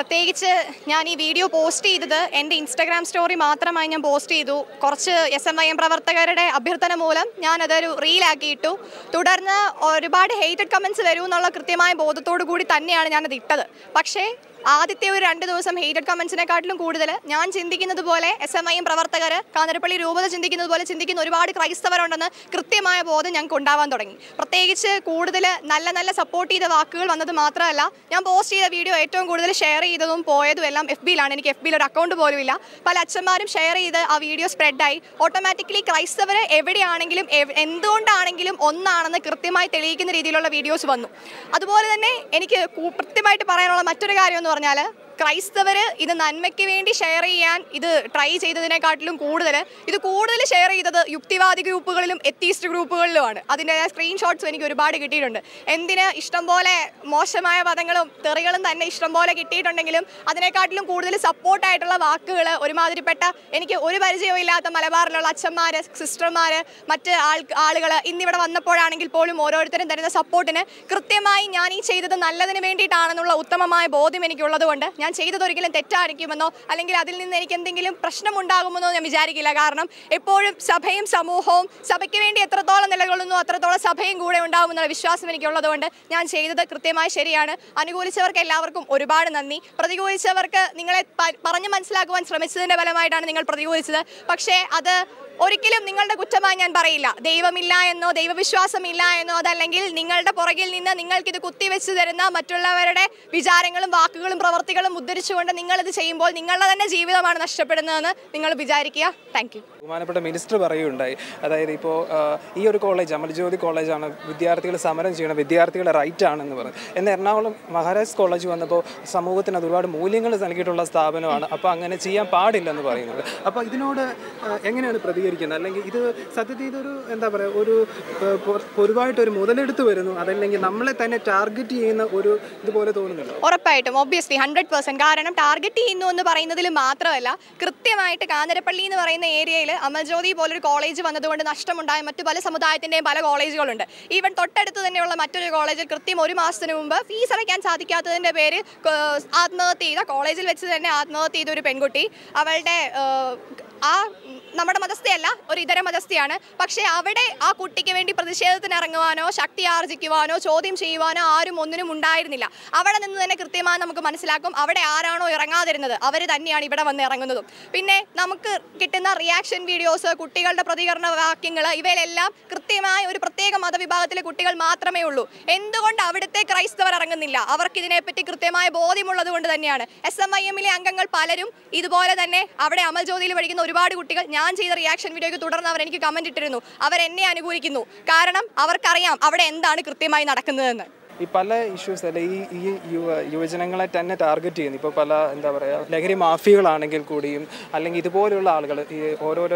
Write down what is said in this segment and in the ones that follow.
പ്രത്യേകിച്ച് ഞാൻ ഈ വീഡിയോ പോസ്റ്റ് ചെയ്തത് എൻ്റെ ഇൻസ്റ്റാഗ്രാം സ്റ്റോറി മാത്രമായി ഞാൻ പോസ്റ്റ് ചെയ്തു കുറച്ച് എസ് എം ഐ എം പ്രവർത്തകരുടെ അഭ്യർത്ഥന മൂലം ഞാനതൊരു റീലാക്കിയിട്ടു തുടർന്ന് ഒരുപാട് ഹെയ്റ്റഡ് കമൻസ് വരും എന്നുള്ള കൃത്യമായ ബോധത്തോടു കൂടി തന്നെയാണ് ഞാനത് ഇട്ടത് പക്ഷേ ആദ്യത്തെ ഒരു രണ്ട് ദിവസം ഹെയ്റ്റഡ് കമൻസിനെക്കാട്ടിലും കൂടുതൽ ഞാൻ ചിന്തിക്കുന്നത് പോലെ എസ് എം ഐ എം പ്രവർത്തകർ കാഞ്ഞിരപ്പള്ളി രൂപത ചിന്തിക്കുന്നത് പോലെ ചിന്തിക്കുന്ന ഒരുപാട് ക്രൈസ്തവരുണ്ടെന്ന് കൃത്യമായ ബോധം ഞങ്ങൾക്ക് ഉണ്ടാവാൻ തുടങ്ങി പ്രത്യേകിച്ച് കൂടുതൽ നല്ല നല്ല സപ്പോർട്ട് ചെയ്ത വാക്കുകൾ വന്നത് മാത്രമല്ല ഞാൻ പോസ്റ്റ് ചെയ്ത വീഡിയോ ഏറ്റവും കൂടുതൽ ഷെയർ ചെയ്തതും പോയതും എല്ലാം എഫ് ബിയിലാണ് എനിക്ക് എഫ് ബിയിൽ ഒരു അക്കൗണ്ട് പോലും ഇല്ല പല അച്ഛന്മാരും ഷെയർ ചെയ്ത് ആ വീഡിയോ സ്പ്രെഡായി ഓട്ടോമാറ്റിക്കലി ക്രൈസ്തവർ എവിടെയാണെങ്കിലും എവ്- എന്തുകൊണ്ടാണെങ്കിലും ഒന്നാണെന്ന് കൃത്യമായി തെളിയിക്കുന്ന രീതിയിലുള്ള വീഡിയോസ് വന്നു അതുപോലെ തന്നെ എനിക്ക് കൂ- കൃത്യമായിട്ട് പറയാനുള്ള മറ്റൊരു കാര്യം എന്ന് പറഞ്ഞാൽ ക്രൈസ്തവർ ഇത് നന്മയ്ക്ക് വേണ്ടി ഷെയർ ചെയ്യാൻ ഇത് ട്രൈ ചെയ്തതിനെക്കാട്ടിലും കൂടുതൽ ഇത് കൂടുതൽ ഷെയർ ചെയ്തത് യുക്തിവാദി ഗ്രൂപ്പുകളിലും എത്തീസ്റ്റ് ഗ്രൂപ്പുകളിലുമാണ് അതിൻ്റെ സ്ക്രീൻഷോട്ട്സും എനിക്ക് ഒരുപാട് കിട്ടിയിട്ടുണ്ട് എന്തിന് ഇഷ്ടംപോലെ മോശമായ പദങ്ങളും തെറികളും തന്നെ ഇഷ്ടംപോലെ കിട്ടിയിട്ടുണ്ടെങ്കിലും അതിനെക്കാട്ടിലും കൂടുതൽ സപ്പോർട്ടായിട്ടുള്ള വാക്കുകൾ ഒരുമാതിരിപ്പെട്ട എനിക്ക് ഒരു പരിചയവും ഇല്ലാത്ത മലബാറിലുള്ള അച്ഛന്മാർ സിസ്റ്റർമാർ മറ്റ് ആൾ ആളുകൾ ഇന്നിവിടെ വന്നപ്പോഴാണെങ്കിൽ പോലും ഓരോരുത്തരും തരുന്ന സപ്പോർട്ടിന് കൃത്യമായി ഞാൻ ഈ ചെയ്തത് നല്ലതിന് വേണ്ടിയിട്ടാണെന്നുള്ള ഉത്തമമായ ബോധ്യം എനിക്കുള്ളത് കൊണ്ട് ഞാൻ ചെയ്തത് ഒരിക്കലും തെറ്റായിരിക്കുമെന്നോ അല്ലെങ്കിൽ അതിൽ നിന്ന് എനിക്ക് എന്തെങ്കിലും പ്രശ്നമുണ്ടാകുമെന്നോ ഞാൻ വിചാരിക്കില്ല കാരണം എപ്പോഴും സഭയും സമൂഹവും സഭയ്ക്ക് വേണ്ടി എത്രത്തോളം നിലകൊള്ളുന്നു അത്രത്തോളം സഭയും കൂടെ ഉണ്ടാകുമെന്നുള്ള വിശ്വാസം എനിക്കുള്ളത് കൊണ്ട് ഞാൻ ചെയ്തത് കൃത്യമായി ശരിയാണ് അനുകൂലിച്ചവർക്ക് എല്ലാവർക്കും ഒരുപാട് നന്ദി പ്രതികൂലിച്ചവർക്ക് നിങ്ങളെ പ- പറഞ്ഞു മനസ്സിലാക്കുവാൻ ശ്രമിച്ചതിന്റെ ഫലമായിട്ടാണ് നിങ്ങൾ പ്രതികൂലിച്ചത് പക്ഷേ അത് ഒരിക്കലും നിങ്ങളുടെ കുറ്റമായി ഞാൻ പറയില്ല ദൈവമില്ല എന്നോ ദൈവവിശ്വാസമില്ല എന്നോ അതല്ലെങ്കിൽ നിങ്ങളുടെ പുറകിൽ നിന്ന് നിങ്ങൾക്കിത് കുത്തിവെച്ച് തരുന്ന മറ്റുള്ളവരുടെ വിചാരങ്ങളും വാക്കുകളും പ്രവർത്തികളും ഉദ്ധരിച്ചുകൊണ്ട് നിങ്ങളിത് ചെയ്യുമ്പോൾ നിങ്ങളുടെ തന്നെ ജീവിതമാണ് നഷ്ടപ്പെടുന്നതെന്ന് നിങ്ങൾ വിചാരിക്കുക താങ്ക് യു ബഹുമാനപ്പെട്ട മിനിസ്റ്റർ പറയുകയുണ്ടായി അതായത് ഇപ്പോൾ ഈ ഒരു കോളേജ് അമൽജ്യോതി കോളേജാണ് വിദ്യാർത്ഥികൾ സമരം ചെയ്യണം വിദ്യാർത്ഥികളുടെ റൈറ്റ് ആണെന്ന് പറഞ്ഞു എന്നാൽ എറണാകുളം മഹാരാജ് കോളേജ് വന്നപ്പോൾ സമൂഹത്തിന് അത് ഒരുപാട് മൂല്യങ്ങൾ നൽകിയിട്ടുള്ള സ്ഥാപനമാണ് അപ്പോൾ അങ്ങനെ ചെയ്യാൻ പാടില്ലെന്ന് പറയുന്നത് അപ്പോൾ ഇതിനോട് ആ, എങ്ങനെയാണ് പ്രതികരിക്കുന്നത് അല്ലെങ്കിൽ ഇത് സത്യത്തിൽ ഇതൊരു എന്താ പറയുക ഒരു ആ, പൊ- പൊതുവായിട്ട് ഒരു മുതലെടുത്ത് വരുന്നു അതല്ലെങ്കിൽ നമ്മളെ തന്നെ ടാർഗറ്റ് ചെയ്യുന്ന ഒരു ഇതുപോലെ തോന്നുന്നുണ്ടോ ഉറപ്പായിട്ടും ഒബ്വിയസ്ലി ഹൺഡ്രഡ് പെർസെന്റ് കാരണം ടാർഗറ്റ് ചെയ്യുന്നു എന്ന് പറയുന്നതിൽ മാത്രമല്ല കൃത്യമായിട്ട് കാഞ്ഞിരപ്പള്ളി എന്ന് പറയുന്ന ഏരിയയിൽ അമൽജ്യോതി പോലൊരു കോളേജ് വന്നതുകൊണ്ട് നഷ്ടമുണ്ടായ മറ്റു പല സമുദായത്തിൻ്റെയും പല കോളേജുകളുണ്ട് ഈവൻ തൊട്ടടുത്ത് തന്നെയുള്ള മറ്റൊരു കോളേജിൽ കൃത്യം ഒരു മാസത്തിന് മുമ്പ് ഫീസ് അടയ്ക്കാൻ സാധിക്കാത്തതിൻ്റെ പേര് ക- ആത്മഹത്യ ചെയ്ത കോളേജിൽ വെച്ച് തന്നെ ആത്മഹത്യ ചെയ്ത ഒരു പെൺകുട്ടി അവളുടെ ഏഹ്, ആ നമ്മുടെ മതസ്ഥയല്ല ഒരു ഇതര മതസ്ഥയാണ് പക്ഷേ അവിടെ ആ കുട്ടിക്ക് വേണ്ടി പ്രതിഷേധത്തിന് ഇറങ്ങുവാനോ ശക്തി ആർജിക്കുവാനോ ചോദ്യം ചെയ്യുവാനോ ആരും ഒന്നിനും ഉണ്ടായിരുന്നില്ല അവിടെ നിന്ന് തന്നെ കൃത്യമായി നമുക്ക് മനസ്സിലാക്കും അവിടെ ആരാണോ ഇറങ്ങാതിരുന്നത് അവർ തന്നെയാണ് ഇവിടെ വന്ന് ഇറങ്ങുന്നതും പിന്നെ നമുക്ക് കിട്ടുന്ന റിയാക്ഷൻ വീഡിയോസ് കുട്ടികളുടെ പ്രതികരണ വാക്യങ്ങൾ ഇവയിലെല്ലാം കൃത്യമായ ഒരു പ്രത്യേക മതവിഭാഗത്തിലെ കുട്ടികൾ മാത്രമേ ഉള്ളൂ എന്തുകൊണ്ട് അവിടുത്തെ ക്രൈസ്തവർ ഇറങ്ങുന്നില്ല അവർക്ക് ഇതിനെപ്പറ്റി കൃത്യമായ ബോധ്യമുള്ളത് കൊണ്ട് തന്നെയാണ് എസ് എം ഐ എമ്മിലെ അംഗങ്ങൾ പലരും ഇതുപോലെ തന്നെ അവിടെ അമൽ ജ്യോതിയിൽ പഠിക്കുന്ന ഒരുപാട് കുട്ടികൾ ഞാൻ ചെയ്ത റിയാക്ഷൻ വീഡിയോയ്ക്ക് തുടർന്ന് അവർ എനിക്ക് കമന്റ് ഇട്ടിരുന്നു അവർ എന്നെ അനുകൂലിക്കുന്നു കാരണം അവർക്കറിയാം അവിടെ എന്താണ് കൃത്യമായി നടക്കുന്നതെന്ന് ഈ പല ഇഷ്യൂസ് അല്ലെ ഈ ഈ യുവ യുവജനങ്ങളെ തന്നെ ടാർഗറ്റ് ചെയ്യുന്നു ഇപ്പോൾ പല എന്താ പറയുക ലഹരി മാഫിയകളാണെങ്കിൽ കൂടിയും അല്ലെങ്കിൽ ഇതുപോലെയുള്ള ആളുകൾ ഈ ഓരോരോ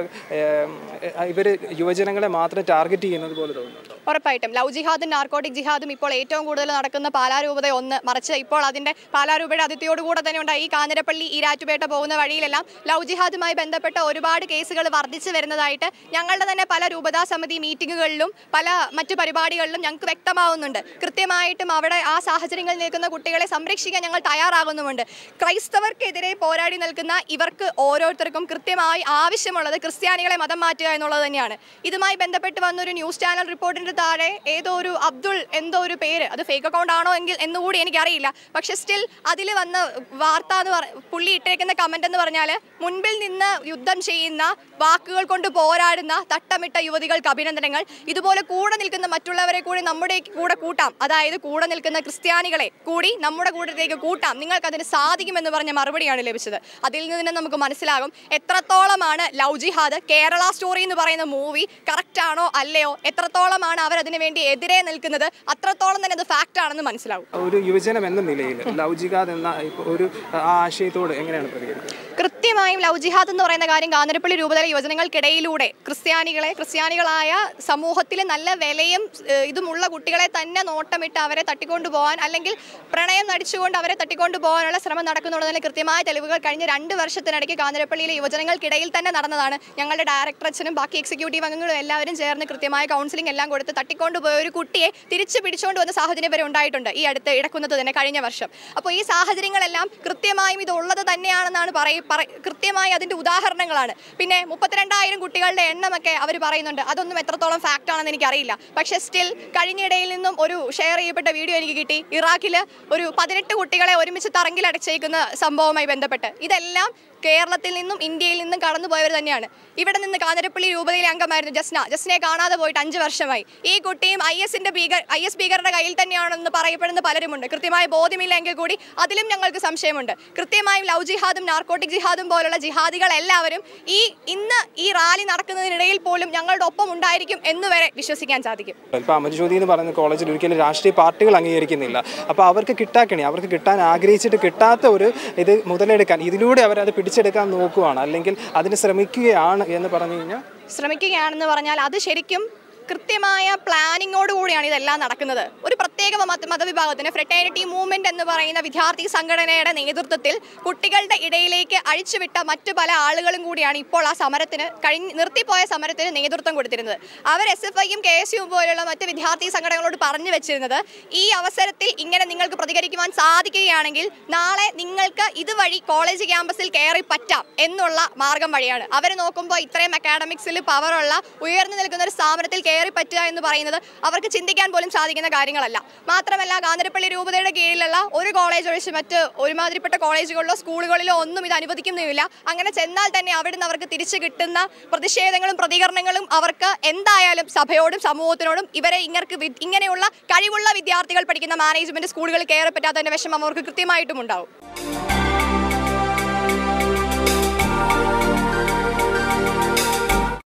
ഇവർ യുവജനങ്ങളെ മാത്രം ടാർഗറ്റ് ചെയ്യുന്നത് പോലെ തോന്നുന്നുണ്ടോ ഉറപ്പായിട്ടും ലവ് ജിഹാദും നാർക്കോട്ടിക് ജിഹാദും ഇപ്പോൾ ഏറ്റവും കൂടുതൽ നടക്കുന്ന പാലാരൂപത ഒന്ന് മറിച്ച് ഇപ്പോൾ അതിന്റെ പാലാരൂപയുടെ അതിഥിയോടുകൂടെ തന്നെ ഉണ്ടായി ഈ കാഞ്ഞിരപ്പള്ളി ഈരാറ്റുപേട്ട പോകുന്ന വഴിയിലെല്ലാം ലവ് ജിഹാദുമായി ബന്ധപ്പെട്ട ഒരുപാട് കേസുകൾ വർദ്ധിച്ചു വരുന്നതായിട്ട് ഞങ്ങളുടെ തന്നെ പല രൂപതാ സമിതി മീറ്റിങ്ങുകളിലും പല മറ്റു പരിപാടികളിലും ഞങ്ങൾക്ക് വ്യക്തമാവുന്നുണ്ട് കൃത്യമായിട്ടും അവിടെ ആ സാഹചര്യങ്ങളിൽ നിൽക്കുന്ന കുട്ടികളെ സംരക്ഷിക്കാൻ ഞങ്ങൾ തയ്യാറാകുന്നുമുണ്ട് ക്രൈസ്തവർക്കെതിരെ പോരാടി നിൽക്കുന്ന ഇവർക്ക് ഓരോരുത്തർക്കും കൃത്യമായി ആവശ്യമുള്ളത് ക്രിസ്ത്യാനികളെ മതം മാറ്റുക എന്നുള്ളത് തന്നെയാണ് ഇതുമായി ബന്ധപ്പെട്ട് വന്നൊരു ന്യൂസ് ചാനൽ റിപ്പോർട്ടിന്റെ താഴെ ഏതോ ഒരു അബ്ദുൾ എന്തോ ഒരു പേര് അത് ഫേക്ക് അക്കൗണ്ട് ആണോ എങ്കിൽ എന്നുകൂടി എനിക്കറിയില്ല പക്ഷെ സ്റ്റിൽ അതിൽ വന്ന വാർത്ത എന്ന് പറ പുള്ളി ഇട്ടേക്കുന്ന കമന്റ് എന്ന് പറഞ്ഞാൽ മുൻപിൽ നിന്ന് യുദ്ധം ചെയ്യുന്ന വാക്കുകൾ കൊണ്ട് പോരാടുന്ന തട്ടമിട്ട യുവതികൾക്ക് അഭിനന്ദനങ്ങൾ ഇതുപോലെ കൂടെ നിൽക്കുന്ന മറ്റുള്ളവരെ കൂടി നമ്മുടെ കൂടെ കൂട്ടാം അതായത് കൂടെ നിൽക്കുന്ന ക്രിസ്ത്യാനികളെ കൂടി നമ്മുടെ കൂട്ടത്തിലേക്ക് കൂട്ടാം നിങ്ങൾക്ക് അതിന് സാധിക്കുമെന്ന് പറഞ്ഞ മറുപടിയാണ് ലഭിച്ചത് അതിൽ നിന്ന് തന്നെ നമുക്ക് മനസ്സിലാകും എത്രത്തോളമാണ് ലവ് ജിഹാദ് കേരള സ്റ്റോറി എന്ന് പറയുന്ന മൂവി കറക്റ്റ് ആണോ അല്ലയോ എത്രത്തോളമാണ് അവർ അതിനു വേണ്ടി എതിരെ നിൽക്കുന്നത് അത്രത്തോളം തന്നെ അത് ഫാക്റ്റ് ആണെന്ന് മനസ്സിലാവും ഒരു യുവജനം എന്ന നിലയിൽ ലവ് ജിഹാദ് എന്ന ഇപ്പൊ ഒരു ആ ആശയത്തോട് എങ്ങനെയാണ് പ്രതികരിക്കുന്നത് കൃത്യം കൃത്യമായും ലവ് ജിഹാദ് എന്ന് പറയുന്ന കാര്യം കാഞ്ഞിരപ്പള്ളി രൂപതല യുവജനങ്ങൾക്കിടയിലൂടെ ക്രിസ്ത്യാനികളെ ക്രിസ്ത്യാനികളായ സമൂഹത്തിൽ നല്ല വിലയും ഏഹ്, ഇതുമുള്ള കുട്ടികളെ തന്നെ നോട്ടമിട്ട് അവരെ തട്ടിക്കൊണ്ടു പോകാൻ അല്ലെങ്കിൽ പ്രണയം നടിച്ചുകൊണ്ട് അവരെ തട്ടിക്കൊണ്ടു പോകാനുള്ള ശ്രമം നടക്കുന്നുള്ളതിന് കൃത്യമായ തെളിവുകൾ കഴിഞ്ഞ രണ്ട് വർഷത്തിനിടയ്ക്ക് കാഞ്ഞിരപ്പള്ളിയിലെ യുവജനങ്ങൾക്കിടയിൽ തന്നെ നടന്നതാണ് ഞങ്ങളുടെ ഡയറക്ടർ അച്ഛനും ബാക്കി എക്സിക്യൂട്ടീവ് അംഗങ്ങളും എല്ലാവരും ചേർന്ന് കൃത്യമായ കൗൺസിലിംഗ് എല്ലാം കൊടുത്ത് തട്ടിക്കൊണ്ടുപോയ ഒരു കുട്ടിയെ തിരിച്ചു പിടിച്ചുകൊണ്ട് വന്ന സാഹചര്യം വരെ ഉണ്ടായിട്ടുണ്ട് ഈ അടുത്ത് ഇടക്കുന്നത് തന്നെ കഴിഞ്ഞ വർഷം അപ്പോൾ ഈ സാഹചര്യങ്ങളെല്ലാം കൃത്യമായും ഇത് ഉള്ളത് തന്നെയാണെന്നാണ് പറയ പറ- കൃത്യമായി അതിന്റെ ഉദാഹരണങ്ങളാണ് പിന്നെ മുപ്പത്തിരണ്ടായിരം കുട്ടികളുടെ എണ്ണമൊക്കെ അവർ പറയുന്നുണ്ട് അതൊന്നും എത്രത്തോളം ഫാക്റ്റ് ആണെന്ന് എനിക്കറിയില്ല പക്ഷേ സ്റ്റിൽ കഴിഞ്ഞിടയിൽ നിന്നും ഒരു ഷെയർ ചെയ്യപ്പെട്ട വീഡിയോ എനിക്ക് കിട്ടി ഇറാഖിൽ ഒരു പതിനെട്ട് കുട്ടികളെ ഒരുമിച്ച് തറങ്കിലടച്ചേക്കുന്ന സംഭവവുമായി ബന്ധപ്പെട്ട് ഇതെല്ലാം കേരളത്തിൽ നിന്നും ഇന്ത്യയിൽ നിന്നും കടന്നുപോയവർ തന്നെയാണ് ഇവിടെ നിന്ന് കാഞ്ഞിരപ്പള്ളി രൂപതയിലെ അംഗമായിരുന്നു ജസ്ന ജസ്നയെ കാണാതെ പോയിട്ട് അഞ്ച് വർഷമായി ഈ കുട്ടിയും ഐ എസിന്റെ ഭീകർ ഐ എസ് ഭീകരന്റെ കയ്യിൽ തന്നെയാണെന്ന് പറയപ്പെടുന്ന പലരുമുണ്ട് കൃത്യമായ ബോധ്യമില്ലെങ്കിൽ കൂടി അതിലും ഞങ്ങൾക്ക് സംശയമുണ്ട് കൃത്യമായും ലവ് ജിഹാദും നാർക്കോട്ടിക് ജിഹാദും പോലുള്ള ജിഹാദികൾ എല്ലാവരും ഈ ഇന്ന് ഈ റാലി നടക്കുന്നതിനിടയിൽ പോലും ഞങ്ങളുടെ ഒപ്പം ഉണ്ടായിരിക്കും എന്നുവരെ വിശ്വസിക്കാൻ സാധിക്കും ഇപ്പോൾ അമരജ്യോതി എന്ന് പറയുന്ന കോളേജിൽ ഒരിക്കലും രാഷ്ട്രീയ പാർട്ടികൾ അംഗീകരിക്കുന്നില്ല അപ്പോൾ അവർക്ക് കിട്ടാക്കണി അവർക്ക് കിട്ടാൻ ആഗ്രഹിച്ചിട്ട് കിട്ടാത്ത ഒരു ഇത് മുതലെടുക്കാൻ ഇതിലൂടെ അവരത് പിടിച്ചെടുക്കാൻ നോക്കുവാണ് അല്ലെങ്കിൽ അതിന് ശ്രമിക്കുകയാണ് എന്ന് പറഞ്ഞു കഴിഞ്ഞാൽ ശ്രമിക്കുകയാണെന്ന് പറഞ്ഞാൽ അത് ശരിക്കും കൃത്യമായ പ്ലാനിങ്ങോട് കൂടിയാണ് ഇതെല്ലാം നടക്കുന്നത് ഒരു പ്രത്യേക മത മതവിഭാഗത്തിന് ഫ്രട്ടേണിറ്റി മൂവ്മെന്റ് എന്ന് പറയുന്ന വിദ്യാർത്ഥി സംഘടനയുടെ നേതൃത്വത്തിൽ കുട്ടികളുടെ ഇടയിലേക്ക് അഴിച്ചുവിട്ട മറ്റു പല ആളുകളും കൂടിയാണ് ഇപ്പോൾ ആ സമരത്തിന് കഴിഞ്ഞ് നിർത്തിപ്പോയ സമരത്തിന് നേതൃത്വം കൊടുത്തിരുന്നത് അവർ എസ് എഫ് ഐയും കെ എസ് യുവും പോലുള്ള മറ്റ് വിദ്യാർത്ഥി സംഘടനകളോട് പറഞ്ഞു വെച്ചിരുന്നത് ഈ അവസരത്തിൽ ഇങ്ങനെ നിങ്ങൾക്ക് പ്രതികരിക്കുവാൻ സാധിക്കുകയാണെങ്കിൽ നാളെ നിങ്ങൾക്ക് ഇതുവഴി കോളേജ് ക്യാമ്പസിൽ കയറി പറ്റാം എന്നുള്ള മാർഗം വഴിയാണ് അവർ നോക്കുമ്പോൾ ഇത്രയും അക്കാഡമിക്സിൽ പവറുള്ള ഉയർന്നു നിൽക്കുന്ന ഒരു സ്ഥാപനത്തിൽ കയറി പറ്റുക എന്ന് പറയുന്നത് അവർക്ക് ചിന്തിക്കാൻ പോലും സാധിക്കുന്ന കാര്യങ്ങളല്ല മാത്രമല്ല കാഞ്ഞിരപ്പള്ളി രൂപതയുടെ കീഴിലുള്ള ഒരു കോളേജ് ഒഴിച്ച് മറ്റ് ഒരുമാതിരിപ്പെട്ട കോളേജുകളിലോ സ്കൂളുകളിലോ ഒന്നും ഇത് അനുവദിക്കുന്നുമില്ല അങ്ങനെ ചെന്നാൽ തന്നെ അവിടുന്ന് അവർക്ക് തിരിച്ചു കിട്ടുന്ന പ്രതിഷേധങ്ങളും പ്രതികരണങ്ങളും അവർക്ക് എന്തായാലും സഭയോടും സമൂഹത്തിനോടും ഇവരെ ഇങ്ങർക്ക് വി- ഇങ്ങനെയുള്ള കഴിവുള്ള വിദ്യാർത്ഥികൾ പഠിക്കുന്ന മാനേജ്മെന്റ് സ്കൂളുകളിൽ കയറി പറ്റാത്തതിന്റെ വിഷമം അവർക്ക് കൃത്യമായിട്ടും ഉണ്ടാവും